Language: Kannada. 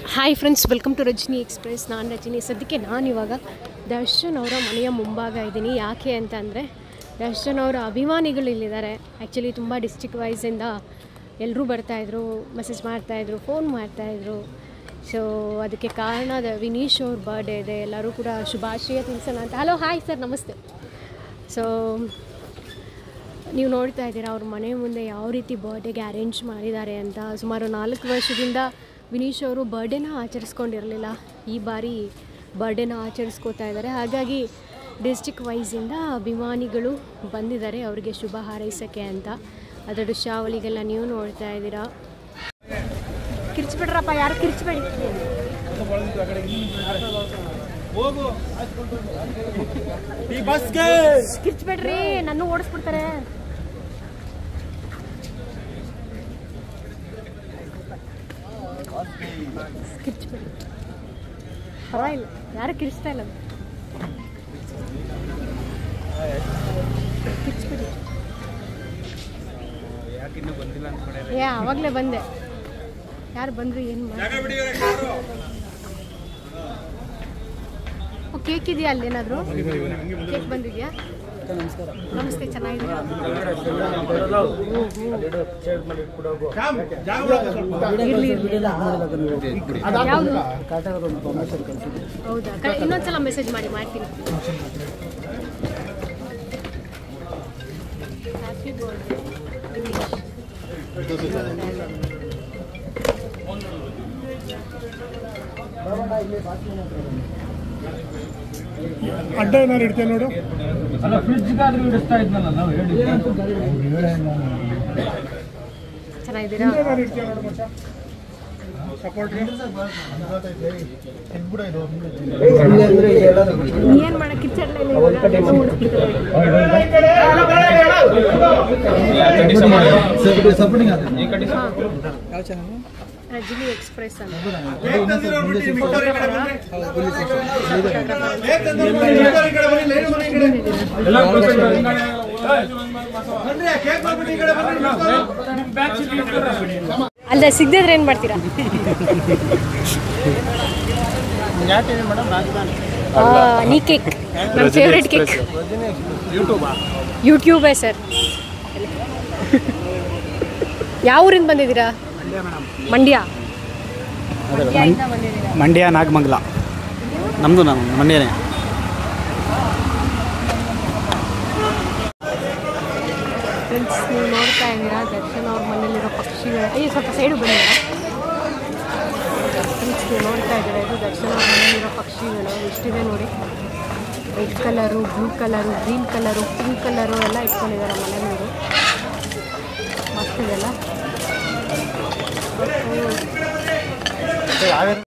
Hi friends welcome to Rajani Express ನಾನು ರಜನಿ ಸದ್ಯಕ್ಕೆ ನಾನು ಇವಾಗ ದರ್ಶನ್ ಅವರ ಮನೆಯ ಮುಂಭಾಗ ಇದ್ದೀನಿ ಯಾಕೆ ಅಂತ ಅಂದರೆ ದರ್ಶನ್ ಅವರ ಅಭಿಮಾನಿಗಳು ಇಲ್ಲಿದ್ದಾರೆ ಆ್ಯಕ್ಚುಲಿ ತುಂಬ ಡಿಸ್ಟಿಕ್ ವೈಸಿಂದ ಎಲ್ಲರೂ ಬರ್ತಾಯಿದ್ರು ಮೆಸೇಜ್ ಮಾಡ್ತಾಯಿದ್ರು ಫೋನ್ ಮಾಡ್ತಾಯಿದ್ರು ಸೊ ಅದಕ್ಕೆ ಕಾರಣ ದ ವಿನೀಶ್ ಅವ್ರ ಬರ್ಡೇ ಇದೆ ಎಲ್ಲರೂ ಕೂಡ ಶುಭಾಶಯ ತಿಳಿಸೋಣ ಅಂತ ಹಲೋ ಹಾಯ್ ಸರ್ ನಮಸ್ತೆ ಸೊ ನೀವು ನೋಡ್ತಾ ಇದ್ದೀರಾ ಅವ್ರ ಮನೆ ಮುಂದೆ ಯಾವ ರೀತಿ ಬರ್ಡೇಗೆ ಅರೇಂಜ್ ಮಾಡಿದ್ದಾರೆ ಅಂತ ಸುಮಾರು ನಾಲ್ಕು ವರ್ಷದಿಂದ ವಿನೀಶ್ ಅವರು ಬರ್ಡೇನ ಆಚರಿಸ್ಕೊಂಡಿರಲಿಲ್ಲ ಈ ಬಾರಿ ಬರ್ಡೇನ ಆಚರಿಸ್ಕೋತಾ ಇದ್ದಾರೆ ಹಾಗಾಗಿ ಡಿಸ್ಟಿಕ್ ವೈಸಿಂದ ಅಭಿಮಾನಿಗಳು ಬಂದಿದ್ದಾರೆ ಅವರಿಗೆ ಶುಭ ಹಾರೈಸೋಕ್ಕೆ ಅಂತ ಅದರ ದೃಶ್ಯಾವಳಿಗೆಲ್ಲ ನೀವು ನೋಡ್ತಾ ಇದ್ದೀರಾ ಕಿರ್ಚ್ಬಿಡ್ರಪ್ಪ ಯಾರು ಕಿರ್ಚ್ಬೇಡಿ ಕಿರ್ಚ್ಬೇಡ್ರಿ ನನ್ನ ಓಡಿಸ್ಬಿಡ್ತಾರೆ ಕಿರ್ಚ್ಬೇಡಿ ಪರವಾಗಿಲ್ಲ ಯಾರು ಕಿರ್ಚ್ತಾ ಇಲ್ಲ ಕಿರ್ಚ್ಬೇಡಿ ಏ ಆವಾಗಲೇ ಬಂದೆ ಯಾರು ಬಂದ್ರು ಏನು ಮಾಡಿ ಕೇಕ್ ಇದೆಯಾ ಅಲ್ಲೇನಾದರೂ ಕೇಕ್ ಬಂದಿದೆಯಾ ನಮಸ್ತೆ ಚೆನ್ನಾಗಿದ್ದೀರಾ ಇರ್ಲಿ ಇರ್ಲಿ ಯಾವುದು ಹೌದಾ ಕ- ಇನ್ನೊಂದ್ಸಲ ಮೆಸೇಜ್ ಮಾಡಿ ಮಾಡ್ತೀನಿ Happy birthday. ಅಡ್ಡ ಏನಾರು ಇಡ್ತೇವೆ ನೋಡು ಅಲ್ಲ ಫ್ರಿಡ್ಜ್ಗಾದ್ರೂ ಇಡಿಸ್ತಾ ಇದ್ನಲ್ಲ ನಾವು ಹೇಳಿ ಚೆನ್ನಾಗಿದ್ದೀರಾ ಏನಾರು ಇಡ್ತೇವೆ ನೋಡು ಮಚ್ಚ ಸಪೋರ್ಟ್ ಏನ್ ಮಾಡಕ್ ಕಿಚ್ಚಡ್ಲ ಇಲ್ಲ ಇವಾಗ? ಸಪೋರ್ಟಿಂಗ್ ಹಾ. ರಜನಿ ಎಕ್ಸ್ಪ್ರೆಸ್ ಅಂತ ಅಲ್ಲ ಸಿಗದಿದ್ರೆ ಏನ್ ಮಾಡ್ತೀರಾ ಆ, ನೀ ಕೇಕ್ ನನ್ನ ಫೇವ್ರೆಟ್ ಕೇಕ್ ಯೂಟ್ಯೂಬೇ ಸರ್ ಯಾವ ಊರಿಂದ ಬಂದಿದ್ದೀರಾ ಮಂಡ್ಯ ಮಂಡ್ಯದಿಂದ ಬಂದಿದ್ದೀರಾ ಮಂಡ್ಯ ನಾಗಮಂಗಲ ನಮ್ಮದು ನಾನು ಮಂಡ್ಯನೇ ಫ್ರೆಂಡ್ಸ್ ನೀವು ನೋಡ್ತಾ ಇದ್ದೀರಾ ದರ್ಶನ್ ಅವ್ರ ಮನೇಲಿರೋ ಪಕ್ಷಿಗಳು ಈ ಸ್ವಲ್ಪ ಸೈಡು ಬಂದಿದ್ದೀರಾ ಫ್ರೆಂಡ್ಸ್ ನೀವು ನೋಡ್ತಾ ಇದ್ದೀರಾ ಇದು ದರ್ಶನ್ ಅವ್ರ ಮನೇಲಿರೋ ಪಕ್ಷಿಗಳು ಎಷ್ಟಿದೆ ನೋಡಿ red colour blue colour green colour pink colour ಎಲ್ಲ ಇಟ್ಕೊಂಡಿದ್ದಾರೆ ಮನೆ ಮುಂದೆ ಮಸ್ತ್ ಇದೆಲ್ಲ